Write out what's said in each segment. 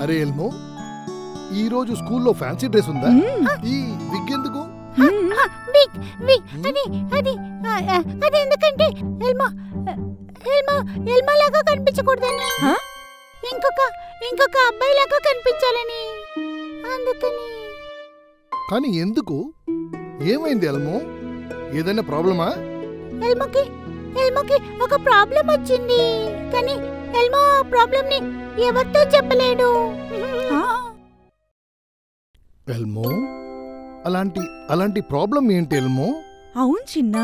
అరే ఎల్మో ఈ రోజు స్కూల్లో ఫ్యాన్సీ డ్రెస్ ఉందా మ్మ్. ఈ విగ్ ఎందుకు మ్మ్. విక్ విక్ అది అది ఆ, ఆ, అది ఎందుకంటే ఎల్మో ఎల్మో ఎల్మో లాగా కనిపించకూడదని హ? ఇంకొక ఇంకొక అబ్బాయి లాగా కనిపించాలని అందుకని కానీ ఎందుకు ఏమైంది ఎల్మో ఏదైనా ప్రాబ్లమా ఎల్మోకి ఎల్మోకి ఒక ప్రాబ్లం వచ్చింది కానీ ఎల్మో ఆ ప్రాబ్లం ని ఎవరితో చెప్పలేడు ఆ? ఎల్మో అలాంటి అలాంటి ప్రాబ్లం ఏంటి ఎల్మో అవును చిన్న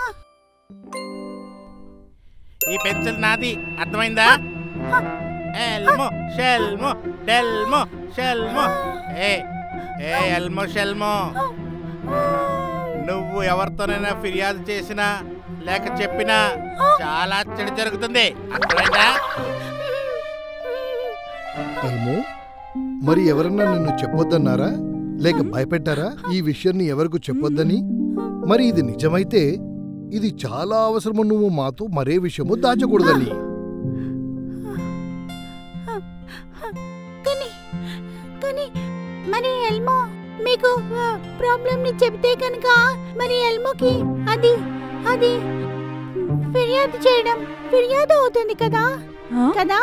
ఈ పెన్సిల్ నాది అర్థమైందా ఎల్మో షెల్మో డెల్మో షెల్మో ఏ ఏ ఎల్మో షెల్మో నువ్వు ఎవరితోనైనా ఫిర్యాదు చేసినా లేక చెప్పినా చాలా చెడు జరుగుతుంది అర్థమైందా ఎల్మో మరి ఎవరన్నా నిన్ను చెప్పొద్దన్నారా లేక భయపెట్టారా ఈ విషయాన్ని ఎవరికి చెప్పొద్దని మరి ఇది నిజమైతే ఇది చాలా అవసరము నువ్వు మాతో మరే విషయము దాచకూడదని కానీ కానీ మరి ఎల్మో మీకు ప్రాబ్లం ని చెబితే కనుక మరి ఎల్మోకి అది అది ఫిర్యాదు చేయడం ఫిర్యాదు అవుతుంది కదా ఆ? కదా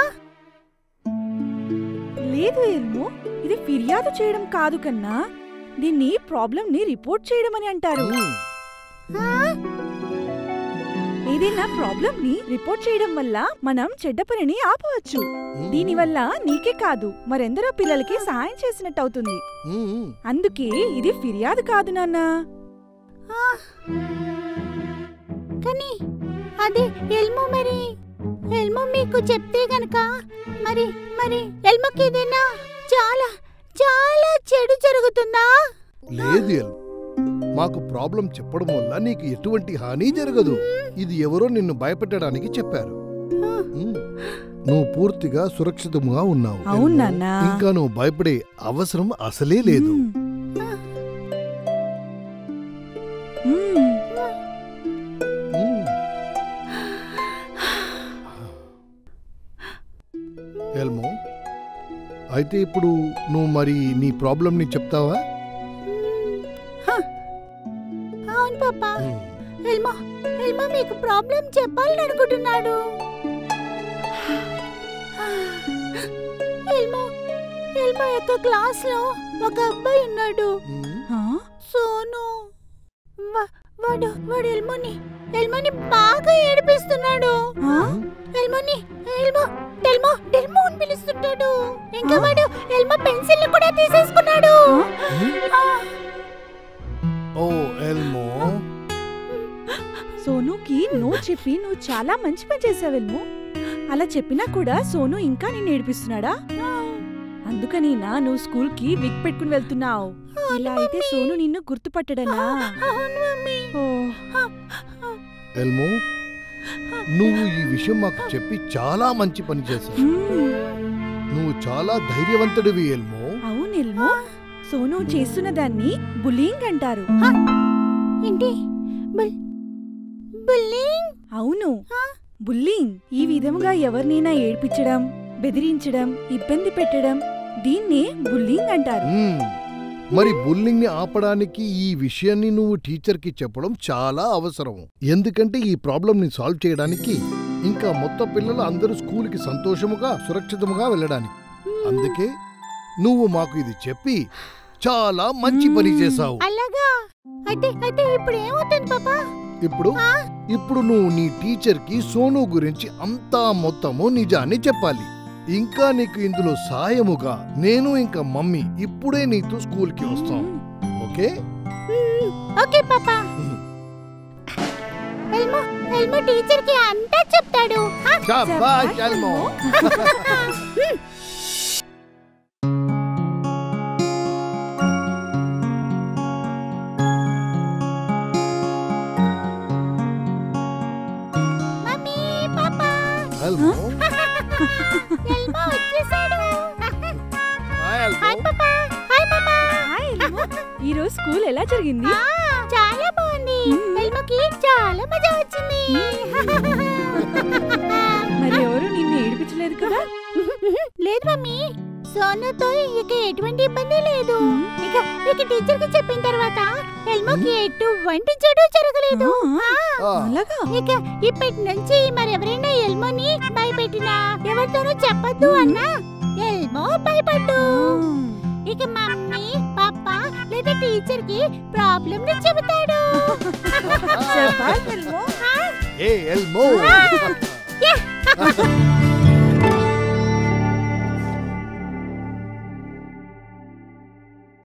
లేదు ఎల్మో ఇది ఫిర్యాదు చేయడం కాదు కన్నా దీన్ని ప్రాబ్లం ని రిపోర్ట్ చేయడం అని అంటారు ఉమ్, ఆ? ఏదైనా ప్రాబ్లం ని రిపోర్ట్ చేయడం వల్ల మనం చెడ్డ పనిని ఆపవచ్చు ఉమ్, దీనివల్ల నీకే కాదు మరెందరో పిల్లలకి సహాయం చేసినట్టు అవుతుంది ఉమ్, ఉమ్. అందుకే ఇది ఫిర్యాదు కాదు నాన్నా ఆ. కానీ అది ఎల్మో మరి ఎల్మో మీకు చెప్తే గనక మరి మరి ఎల్మోకి ఏదైనా చాలా చాలా చెడు జరుగుతుందా లేదు ఎల్ మాకు ప్రాబ్లం చెప్పడం వల్ల నీకు ఎటువంటి హాని జరగదు ఇది ఎవరో నిన్ను భయపెట్టడానికి చెప్పారు ఉమ్, నువ్వు పూర్తిగా సురక్షితంగా ఉన్నావు అవును ఎల్మో. నాన్నా. ఇంకా నువ్వు భయపడే అవసరం అసలే లేదు మ్మ్. మ్మ్. ఉమ్. ఎల్మో అయితే ఇప్పుడు నువ్వు మరి నీ ప్రాబ్లంని చెప్తావా హ. అవును పాపా ఉమ్. ఎల్మో ఎల్మో మీకు ప్రాబ్లం చెప్పాలని అనుకుంటున్నాడు ఎల్మో ఎల్మో యొక్క క్లాస్ లో ఒక అబ్బాయి ఉన్నాడు ఉమ్. ఆ? సోను వా- వాడు వాడు ఎల్మోని ఎల్మోని బాగా ఏడిపిస్తున్నాడు ఆ? ఎల్మోని ఎల్మో డెల్మో డెల్మో అని పిలుస్తుంటాడు ఇంకా వాడు ఎల్మో పెన్సిల్ కూడా తీసేసుకున్నాడు ఆ, ఓ ఎల్మో సోనుకి నో చెప్పి నువ్వు చాలా మంచి పని చేసావెల్ము అలా చెప్పినా కూడా సోను ఇంకా నిన్ను ఏడిపిస్తున్నాడా అందుకని నా నువ్వు స్కూల్ కి విగ్ పెట్టుకుని వెళ్తున్నావు ఇలా అయితే సోను నిన్ను గుర్తుపట్టడనా అవును మమ్మీ ఓ ఎల్మో నువ్వు ఈ విషయం మాకు చెప్పి చాలా మంచి పని చేశావు మ్మ్. నువ్వు చాలా ధైర్యవంతుడివి ఎల్మో అవును ఎల్ము సోను చేస్తున్న దాన్ని బులింగ్ అంటారు ఏంటి బుల్ బుల్లింగ్ అవును ఆ? బుల్లింగ్ ఈ విధముగా ఎవరినైనా ఏడ్పించడం బెదిరించడం ఇబ్బంది పెట్టడం దీన్నే బుల్లింగ్ అంటారు మ్మ్. మరి బుల్లింగ్ ని ఆపడానికి ఈ విషయాన్ని నువ్వు టీచర్ కి చెప్పడం చాలా అవసరం ఎందుకంటే ఈ ప్రాబ్లం ని సాల్వ్ చేయడానికి ఇంకా మొత్తం పిల్లలు అందరూ స్కూల్ కి సంతోషముగా సురక్షితముగా వెళ్ళడానికి అందుకే నువ్వు మాకు ఇది చెప్పి చాలా మంచి పని మ్మ్. చేశావు అలాగా అయితే అయితే ఇప్పుడు ఏమవుతుంది పాపా ఇప్పుడు ఇప్పుడు నువ్వు నీ టీచర్ కి సోను గురించి అంతా మొత్తము నిజాన్ని చెప్పాలి ఇంకా నీకు ఇందులో సాయముగా నేను ఇంకా మమ్మీ ఇప్పుడే నీతో స్కూల్ కి వస్తాం ఓకే మ్మ్. ఓకే పాపా ఎల్మో ఎల్మో టీచర్ కి అంతా చెప్తాడు ఆ, శాబాష్ ఎల్మో మమ్మీ పాపా ఎల్మో ఎల్మో వచ్చేసాడు హాయ్ ఎల్మో హాయ్ పాపా హాయ్ పాపా హాయ్ ఎల్ము. ఈ రోజు స్కూల్ ఎలా జరిగింది ఆ, చాలా బాగుంది మ్మ్. ఎల్మోకి చాలా మజా వచ్చింది మరి ఎవరు నిన్ను ఏడిపించలేదు కదా లేదు మమ్మీ సోనుతో ఇక ఎటువంటి ఇబ్బంది లేదు ఇక ఇక టీచర్ కి చెప్పిన తర్వాత ఎల్మోకి ఎటువంటి చెడు జరగలేదు ఆ, ఆ, ఆ, అలాగా ఇక ఇప్పటి నుంచి మరెవరైనా ఎల్మోని భయపెట్టినా ఎవరితోనూ చెప్పొద్దు అన్నా ఎల్మో భయపడ్డు ఇక మమ్మీ పాప లేదా టీచర్ కి ప్రాబ్లం ని చెబుతాడు శభాష్ ఎల్మో ఏ ఎల్మో యా!